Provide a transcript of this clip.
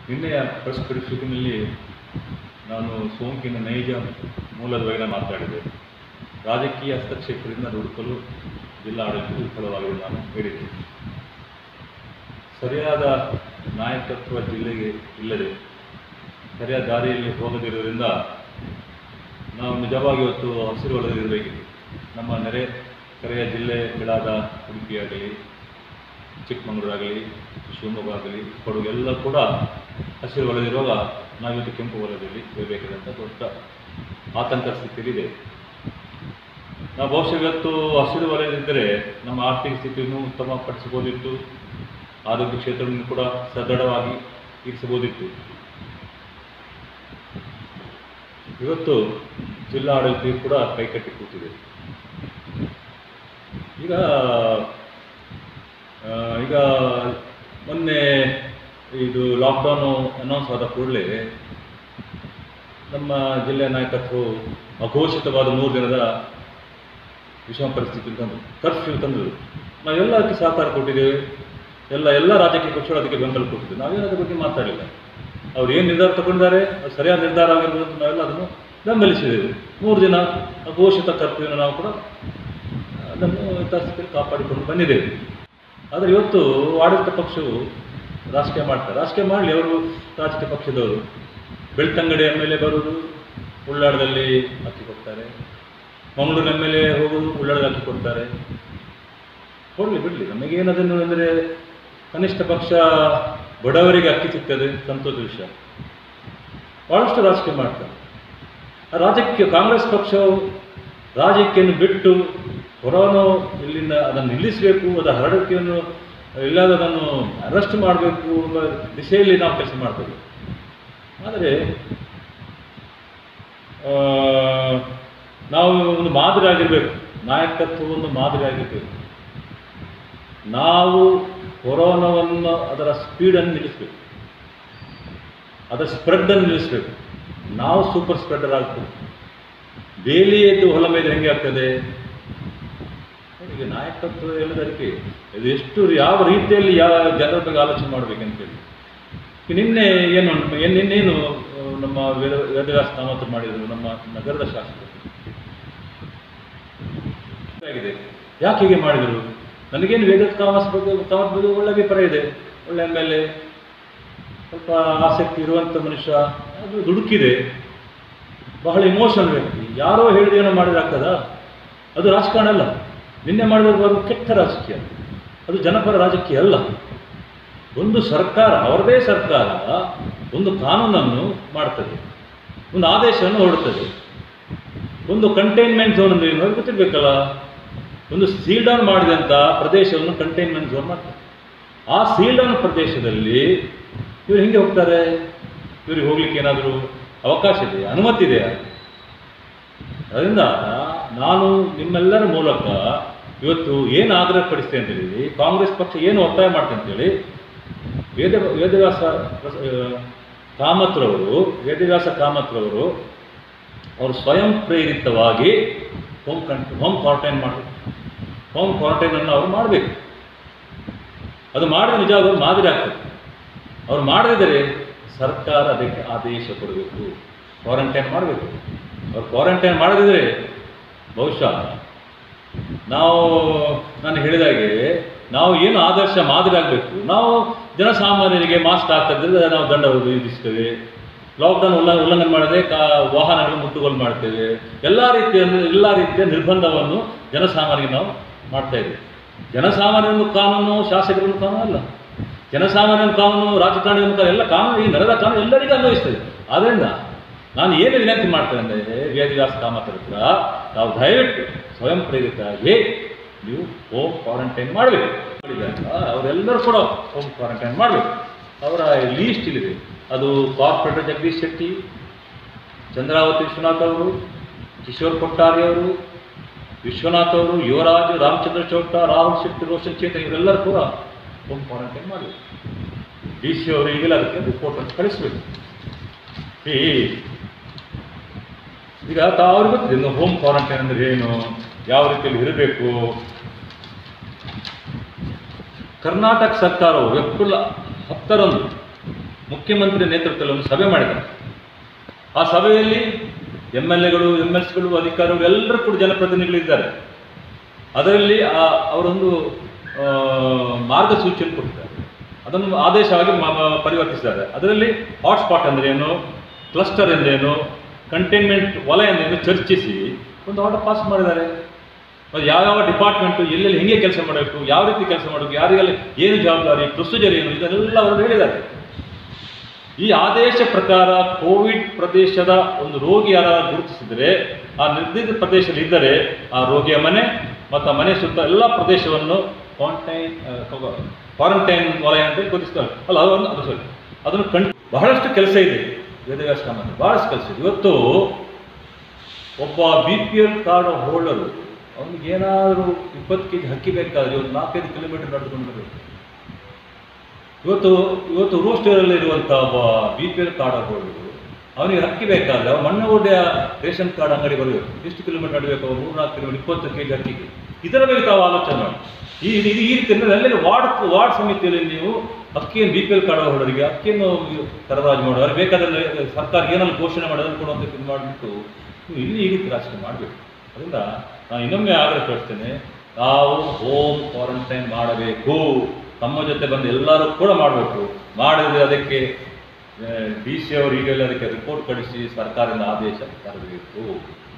ನಿನ್ನೆಯ ಪ್ರೆಸ್ ಪರಿಸ್ಥಿತಿನಲ್ಲಿ ನಾನು ಸೋಂಕಿನ ನೈಜ ಮೂಲದ ಬಗ್ಗೆ ಮಾತಾಡಿದೆ ರಾಜಕೀಯ ಹಸ್ತಕ್ಷೇಪದಿಂದ ಹುಡುಕಲು ಜಿಲ್ಲಾಡಳಿತ ವಿಫಲವಾಗಿದೆ ನಾನು ಹೇಳಿದೆ ಸರಿಯಾದ ನಾಯಕತ್ವ ಜಿಲ್ಲೆಗೆ ಇಲ್ಲದೆ ಸರಿಯಾದ ದಾರಿಯಲ್ಲಿ ಹೋಗದಿರುವುದರಿಂದ ನಾವು ನಿಜವಾಗಿ ಇವತ್ತು ಹಸಿರು ವಲಯದಲ್ಲಿರಬೇಕಿದೆ ನಮ್ಮ ನೆರೆ ಕೆರೆಯ ಜಿಲ್ಲೆಗಳಾದ ಉಡುಪಿ ಆಗಲಿ ಚಿಕ್ಕಮಗಳೂರು ಆಗಲಿ ಶಿವಮೊಗ್ಗ ಆಗಲಿ ಕೊಡಗು ಎಲ್ಲ ಕೂಡ ಹಸಿರು ವಲಯದಿರುವಾಗ ನಾವಿವತ್ತು ಕೆಂಪು ವಲಯದಲ್ಲಿ ಇರಬೇಕಿದೆ ಅಂತ ದೊಡ್ಡ ಆತಂಕ ಸ್ಥಿತಿಯಲ್ಲಿದೆ ನಾವು ಬಹುಶಃ ಇವತ್ತು ಹಸಿರು ವಲಯದಿದ್ದರೆ ನಮ್ಮ ಆರ್ಥಿಕ ಸ್ಥಿತಿಯನ್ನು ಉತ್ತಮಪಡಿಸಬಹುದಿತ್ತು ಆರೋಗ್ಯ ಕ್ಷೇತ್ರವನ್ನು ಕೂಡ ಸದೃಢವಾಗಿ ಇರಿಸಬಹುದಿತ್ತು ಇವತ್ತು ಜಿಲ್ಲಾಡಳಿತ ಕೂಡ ಕೈಕಟ್ಟಿ ಕೂತಿದೆ ಈಗ ಆ, ಈಗ ಮೊನ್ನೆ ಇದು ಲಾಕ್ಡೌನು ಅನೌನ್ಸ್ ಆದ ಕೂಡಲೇ ನಮ್ಮ ಜಿಲ್ಲೆಯ ನಾಯಕತ್ವವು ಅಘೋಷಿತವಾದ ಮೂರು ದಿನದ ವಿಷಮ ಪರಿಸ್ಥಿತಿ ತಂದರು ಕರ್ಫ್ಯೂ ತಂದರು ನಾವೆಲ್ಲ ಅದಕ್ಕೆ ಸಹಕಾರ ಕೊಟ್ಟಿದ್ದೇವೆ ಎಲ್ಲ ಎಲ್ಲ ರಾಜಕೀಯ ಪಕ್ಷಗಳು ಅದಕ್ಕೆ ಬೆಂಬಲ ಕೊಟ್ಟಿದ್ದೇವೆ ನಾವೇನು ಅದ್ರ ಬಗ್ಗೆ ಮಾತಾಡಲಿಲ್ಲ ಅವ್ರು ಏನು ನಿರ್ಧಾರ ತಗೊಂಡಿದ್ದಾರೆ ಅದು ಸರಿಯಾದ ನಿರ್ಧಾರ ಆಗಿರ್ಬೋದು ಅಂತ ನಾವೆಲ್ಲ ಅದನ್ನು ಬೆಂಬಲಿಸಿದ್ದೇವೆ ಮೂರು ದಿನ ಅಘೋಷಿತ ಕರ್ಫ್ಯೂನ ನಾವು ಕೂಡ ಅದನ್ನು ಯಥಾಸ್ಥಿತಿಯಲ್ಲಿ ಕಾಪಾಡಿಕೊಂಡು ಬಂದಿದ್ದೇವೆ ಆದರೆ ಇವತ್ತು ಆಡಳಿತ ಪಕ್ಷವು ರಾಜಕೀಯ ಮಾಡ್ತಾರೆ ರಾಜಕೀಯ ಮಾಡಲಿ ಅವರು ರಾಜಕೀಯ ಪಕ್ಷದವರು ಬೆಳ್ತಂಗಡಿ ಎಮ್ ಎಲ್ ಎ ಬರುವುದು ಉಳ್ಳಾಳದಲ್ಲಿ ಅಕ್ಕಿ ಕೊಡ್ತಾರೆ ಮಂಗಳೂರು ಎಮ್ ಎಲ್ ಎ ಹೋಗುವುದು ಉಳ್ಳಾಳದಲ್ಲಿ ಅಕ್ಕಿ ಕೊಡ್ತಾರೆ ಕೊಡಲಿ ಬಿಡಲಿ ನಮಗೇನದನ್ನು ಅಂದರೆ ಕನಿಷ್ಠ ಪಕ್ಷ ಬಡವರಿಗೆ ಅಕ್ಕಿ ಸಿಗ್ತದೆ ಸಂತೋಷ ವಿಷಯ ಭಾಳಷ್ಟು ರಾಜಕೀಯ ಮಾಡ್ತಾರೆ ಆ ರಾಜಕೀಯ ಕಾಂಗ್ರೆಸ್ ಪಕ್ಷವು ರಾಜಕೀಯವನ್ನು ಬಿಟ್ಟು ಕೊರೋನಾ ಇಲ್ಲಿಂದ ಅದನ್ನು ನಿಲ್ಲಿಸಬೇಕು ಅದರ ಹರಡುವಿಕೆಯನ್ನು ಇಲ್ಲದ ಅದನ್ನು ಅರೆಸ್ಟ್ ಮಾಡಬೇಕು ಎಂಬ ದಿಶೆಯಲ್ಲಿ ನಾವು ಕೆಲಸ ಮಾಡ್ತೇವೆ ಆದರೆ ಆ, ನಾವು ಒಂದು ಮಾದರಿ ಆಗಿರಬೇಕು ನಾಯಕತ್ವ ಒಂದು ಮಾದರಿ ಆಗಿರಬೇಕು ನಾವು ಕೊರೋನಾವನ್ನು ಅದರ ಸ್ಪೀಡನ್ನು ನಿಲ್ಲಿಸಬೇಕು ಅದರ ಸ್ಪ್ರೆಡ್ಡನ್ನು ನಿಲ್ಲಿಸಬೇಕು ನಾವು ಸೂಪರ್ ಸ್ಪ್ರೆಡರ್ ಆಗ್ಬೇಕು ಬೇಲಿ ಎದ್ದು ಹೊಲ ಮೇಲೆ ಹೆಂಗೆ ಆಗ್ತದೆ ಈಗ ನಾಯಕತ್ವ ಹೇಳೋದಕ್ಕೆ ಇದು ಎಷ್ಟು ಯಾವ ರೀತಿಯಲ್ಲಿ ಯಾವ ಜನರ ಬಗ್ಗೆ ಆಲೋಚನೆ ಮಾಡಬೇಕಂತೇಳಿ ಈಗ ನಿನ್ನೆ ಏನು ಏನ್- ನಿನ್ನೇನು ಆ, ನಮ್ಮ ವೇದ ವೇದವ್ಯಾಸ ಕಾಮತ್ ಮಾಡಿದರು ನಮ್ಮ ನಗರದ ಶಾಸಕರು ಆಗಿದೆ ಯಾಕೆ ಹೀಗೆ ಮಾಡಿದರು ನನಗೇನು ವೇದ ಕಾಮತ್ ಬಗ್ಗೆ ಕಾಮತ್ ಬಗ್ಗೆ ಒಳ್ಳೆ ಅಭಿಪ್ರಾಯ ಇದೆ ಒಳ್ಳೆ ಎಮ್ ಎಲ್ ಎ ಸ್ವಲ್ಪ ಆಸಕ್ತಿ ಇರುವಂಥ ಮನುಷ್ಯ ಅದು ದುಡುಕಿದೆ ಬಹಳ ಇಮೋಷನಲ್ ವ್ಯಕ್ತಿ ಯಾರೋ ಹೇಳಿದೇನೋ ಮಾಡಿದಾಗ್ತದ ಅದು ರಾಜಕಾರಣ ಅಲ್ಲ ನಿನ್ನೆ ಮಾಡಿದ್ರೆ ಬರೋ ಕೆಟ್ಟ ರಾಜಕೀಯ ಅದು ಜನಪರ ರಾಜಕೀಯ ಅಲ್ಲ ಒಂದು ಸರ್ಕಾರ ಅವರದೇ ಸರ್ಕಾರ ಒಂದು ಕಾನೂನನ್ನು ಮಾಡ್ತದೆ ಒಂದು ಆದೇಶವನ್ನು ಹೊರಡ್ತದೆ ಒಂದು ಕಂಟೈನ್ಮೆಂಟ್ ಝೋನ್ ಅಂದ್ರೆ ಏನು ಅವ್ರಿಗೆ ಗೊತ್ತಿರ್ಬೇಕಲ್ಲ ಒಂದು ಸೀಲ್ ಡೌನ್ ಮಾಡಿದಂಥ ಪ್ರದೇಶವನ್ನು ಕಂಟೈನ್ಮೆಂಟ್ ಝೋನ್ ಮಾಡ್ತಾರೆ ಆ ಸೀಲ್ ಡೌನ್ ಪ್ರದೇಶದಲ್ಲಿ ಇವರು ಹೆಂಗೆ ಹೋಗ್ತಾರೆ ಇವ್ರಿಗೆ ಹೋಗ್ಲಿಕ್ಕೆ ಏನಾದರೂ ಅವಕಾಶ ಇದೆಯಾ ಅನುಮತಿ ಇದೆಯಾ ಅದರಿಂದ ನಾನು ನಿಮ್ಮೆಲ್ಲರ ಮೂಲಕ ಇವತ್ತು ಏನು ಆಗ್ರಹ ಪಡಿಸ್ತೇನೆ ಅಂತ ಹೇಳಿ ಕಾಂಗ್ರೆಸ್ ಪಕ್ಷ ಏನು ಒತ್ತಾಯ ಮಾಡ್ತೇನೆ ಅಂತೇಳಿ ವೇದ ವೇದವ್ಯಾಸ ಪ್ರಸ- ಆ, ಕಾಮತ್ರವರು ವೇದವ್ಯಾಸ ಕಾಮತ್ರವರು ಅವರು ಸ್ವಯಂ ಪ್ರೇರಿತವಾಗಿ ಹೋಮ್ ಕಂ ಹೋಮ್ ಕ್ವಾರಂಟೈನ್ ಮಾಡಬೇಕು ಹೋಮ್ ಕ್ವಾರಂಟೈನನ್ನು ಅವರು ಮಾಡಬೇಕು ಅದು ಮಾಡಿದ್ರೆ ನಿಜವಾಗ್ಲೂ ಮಾದರಿ ಆಗ್ತದೆ ಅವ್ರು ಮಾಡದಿದ್ದರೆ ಸರ್ಕಾರ ಅದಕ್ಕೆ ಆದೇಶ ಕೊಡಬೇಕು ಕ್ವಾರಂಟೈನ್ ಮಾಡಬೇಕು ಅವ್ರು ಕ್ವಾರಂಟೈನ್ ಮಾಡದಿದ್ದರೆ ಬಹುಶಃ ನಾವು ನಾನು ಹೇಳಿದಾಗೆ ನಾವು ಏನು ಆದರ್ಶ ಮಾದರಿ ಆಗಬೇಕು ನಾವು ಜನಸಾಮಾನ್ಯರಿಗೆ ಮಾಸ್ಕ್ ಹಾಕದಿದ್ರೆ ನಾವು ದಂಡ ವಿಧಿಸ್ತೇವೆ ಲಾಕ್ಡೌನ್ ಉಲ್ಲ ಉಲ್ಲಂಘನೆ ಮಾಡದೆ ಕಾ ವಾಹನಗಳು ಮುಟ್ಟುಗೋಲು ಮಾಡ್ತೇವೆ ಎಲ್ಲ ರೀತಿಯ ಎಲ್ಲ ರೀತಿಯ ನಿರ್ಬಂಧವನ್ನು ಜನಸಾಮಾನ್ಯರಿಗೆ ನಾವು ಮಾಡ್ತಾ ಇದ್ದೇವೆ ಜನಸಾಮಾನ್ಯನ ಕಾನೂನು ಶಾಸಕರನ್ನು ಕಾನೂನು ಅಲ್ಲ ಜನಸಾಮಾನ್ಯನ ಕಾನೂನು ರಾಜಕಾರಣಿಗಳ ಕಾನೂನು ಎಲ್ಲ ಕಾನೂನು ಈ ನೆಲದ ಕಾನೂನು ಎಲ್ಲರಿಗೂ ಅನ್ವಯಿಸ್ತದೆ ಆದ್ದರಿಂದ ನಾನು ಏನು ವಿನಂತಿ ಮಾಡ್ತೇನೆ ಅಂದರೆ ವೇದವ್ಯಾಸ ಕಾಮತರ ಹತ್ರ ನಾವು ದಯವಿಟ್ಟು ಸ್ವಯಂ ಪ್ರೇರಿತರಾಗಿ ನೀವು ಹೋಮ್ ಕ್ವಾರಂಟೈನ್ ಮಾಡಬೇಕು ಅವರೆಲ್ಲರೂ ಕೂಡ ಹೋಮ್ ಕ್ವಾರಂಟೈನ್ ಮಾಡಬೇಕು ಅವರ ಲೀಸ್ಟ್ ಇಲ್ಲಿದೆ ಅದು ಕಾರ್ಪೊರೇಟರ್ ಜಗದೀಶ್ ಶೆಟ್ಟಿ ಚಂದ್ರಾವತಿ ವಿಶ್ವನಾಥ್ ಅವರು ಕಿಶೋರ್ ಕೊಟ್ಟಾರಿ ಅವರು ವಿಶ್ವನಾಥ್ ಅವರು ಯುವರಾಜ್ ರಾಮಚಂದ್ರ ಚೌಟ ರಾಹುಲ್ ಶೆಟ್ಟಿ ರೋಷನ್ ಚೇತನ್ ಇವರೆಲ್ಲರೂ ಕೂಡ ಹೋಮ್ ಕ್ವಾರಂಟೈನ್ ಮಾಡಬೇಕು ಡಿ ಸಿ ಅವರು ಈಗಲೇ ಅದಕ್ಕೆ ರಿಪೋರ್ಟನ್ನು ಕಳಿಸ್ಬೇಕು ಈ ಈಗ ತಾ- ಅವ್ರಿಗೆ ಗೊತ್ತಿದೆ ಇನ್ನು ಹೋಮ್ ಕ್ವಾರಂಟೈನ್ ಅಂದ್ರೆ ಏನು ಯಾವ ರೀತಿಯಲ್ಲಿ ಇರಬೇಕು ಕರ್ನಾಟಕ ಸರ್ಕಾರವು ಏಪ್ರಿಲ್ ಹತ್ತರಂದು ಮುಖ್ಯಮಂತ್ರಿ ನೇತೃತ್ವದಲ್ಲಿ ಒಂದು ಸಭೆ ಮಾಡಿದ್ದಾರೆ ಆ ಸಭೆಯಲ್ಲಿ ಎಮ್ ಎಲ್ ಎಗಳು ಎಮ್ ಎಲ್ ಸಿಗಳು ಅಧಿಕಾರಿಗಳು ಎಲ್ಲರೂ ಕೂಡ ಜನಪ್ರತಿನಿಧಿಗಳಿದ್ದಾರೆ ಅದರಲ್ಲಿ ಆ ಅವರೊಂದು ಆ, ಮಾರ್ಗಸೂಚಿಯನ್ನು ಕೊಟ್ಟಿದ್ದಾರೆ ಅದನ್ನು ಆದೇಶವಾಗಿ ಮ- ಮ- ಪರಿವರ್ತಿಸಿದ್ದಾರೆ ಅದರಲ್ಲಿ ಹಾಟ್ಸ್ಪಾಟ್ ಅಂದ್ರೆ ಏನು ಕ್ಲಸ್ಟರ್ ಎಂದೇನು ಕಂಟೈನ್ಮೆಂಟ್ ವಲಯ ಎಂದೇನು ಚರ್ಚಿಸಿ ಒಂದು ಆರ್ಡರ್ ಪಾಸ್ ಮಾಡಿದ್ದಾರೆ ಮತ್ತು ಯಾವ್ಯಾವ ಡಿಪಾರ್ಟ್ಮೆಂಟು ಎಲ್ಲೆಲ್ಲಿ ಹೆಂಗೆ ಕೆಲಸ ಮಾಡಬೇಕು ಯಾವ ರೀತಿ ಕೆಲಸ ಮಾಡಬೇಕು ಯಾರಿಗೆಲ್ಲ ಏನು ಜವಾಬ್ದಾರಿ ಪ್ರೊಸೀಜರ್ ಏನು ಇದನ್ನೆಲ್ಲ ಅವರು ಹೇಳಿದ್ದಾರೆ ಈ ಆದೇಶ ಪ್ರಕಾರ ಕೋವಿಡ್ ಪ್ರದೇಶದ ಒಂದು ರೋಗಿ ಯಾರ ಗುರುತಿಸಿದರೆ ಆ ನಿರ್ದಿಷ್ಟ ಪ್ರದೇಶದಲ್ಲಿ ಇದ್ದರೆ ಆ ರೋಗಿಯ ಮನೆ ಮತ್ತು ಆ ಮನೆ ಸುತ್ತ ಎಲ್ಲ ಪ್ರದೇಶವನ್ನು ಕ್ವಾರಂಟೈನ್ ಕ್ವಾರಂಟೈನ್ ವಲಯ ಅಂತ ಗುರುತಿಸ್ತಾರೆ ಅಲ್ಲ ಅದನ್ನು ಅದು ಸರಿ ಅದನ್ನು ಕಣ್ ಬಹಳಷ್ಟು ಕೆಲಸ ಇದೆ ವೇದವ್ಯಾಸ ಕಾಮಂದ್ರೆ ಬಹಳಷ್ಟು ಕೆಲಸ ಇದೆ ಇವತ್ತು ಒಬ್ಬ B P L card holder ಅವನಿಗೆ ಏನಾದರೂ ಇಪ್ಪತ್ತು ಕೆ ಜಿ ಹಕ್ಕಿ ಬೇಕಾದರೆ ಒಂದು ನಾಲ್ಕೈದು ಕಿಲೋಮೀಟರ್ ನಡೆದುಕೊಂಡು ಬರಬೇಕು ಇವತ್ತು ಇವತ್ತು ರೂಸ್ಟರಲ್ಲಿ ಇರುವಂಥ ಒಬ್ಬ B P L card holder ಅವನಿಗೆ ಹಕ್ಕಿ ಬೇಕಾದ್ರೆ ಅವ್ನು ಮಣ್ಣಗುಡ್ಡೆಯ ರೇಷನ್ ಕಾರ್ಡ್ ಅಂಗಡಿ ಬರಬೇಕು ಎಷ್ಟು ಕಿಲೋಮೀಟರ್ ನಡಬೇಕು ಅವ್ರು ಮೂರ್ನಾಲ್ಕು ಕಿಲೋಮೀಟರ್ ಇಪ್ಪತ್ತು ಕೆ ಜಿ ಹಕ್ಕಿಗೆ ಇದರ ಬಗ್ಗೆ ತಾವು ಆಲೋಚನೆ ಮಾಡಿ ಈ ಇದು ಈ ರೀತಿ ಎಲ್ಲೆಲ್ಲಿ ವಾರ್ಡ್ ವಾರ್ಡ್ ಸಮಿತಿಯಲ್ಲಿ ನೀವು ಅಕ್ಕಿಯನ್ನು ಬಿ ಪಿ ಎಲ್ ಕಾರ್ಡ್ ಹೋಲ್ಡರಿಗೆ ಅಕ್ಕಿಯನ್ನು ಸರಬರಾಜು ಮಾಡೋದು ಅವ್ರಿಗೆ ಬೇಕಾದಲ್ಲಿ ಸರ್ಕಾರ ಏನಾದ್ರು ಘೋಷಣೆ ಮಾಡೋದನ್ನು ಕೊಡುವಂಥ ಇದು ಮಾಡಿಬಿಟ್ಟು ನೀವು ಇಲ್ಲಿ ಈ ರೀತಿ ರಾಜಕೀಯ ಮಾಡಬೇಕು ಅದರಿಂದ ನಾನು ಇನ್ನೊಮ್ಮೆ ಆಗ್ರಹಿಸ್ತೇನೆ ನಾವು ಹೋಮ್ ಕ್ವಾರಂಟೈನ್ ಮಾಡಬೇಕು ತಮ್ಮ ಜೊತೆ ಬಂದು ಎಲ್ಲರೂ ಕೂಡ ಮಾಡಬೇಕು ಮಾಡಿದ್ರೆ ಅದಕ್ಕೆ ಡಿ ಸಿ ಅವರು ಈಗಲೇ ಅದಕ್ಕೆ ರಿಪೋರ್ಟ್ ಕಳಿಸಿ ಸರ್ಕಾರದಿಂದ ಆದೇಶ ತರಬೇಕು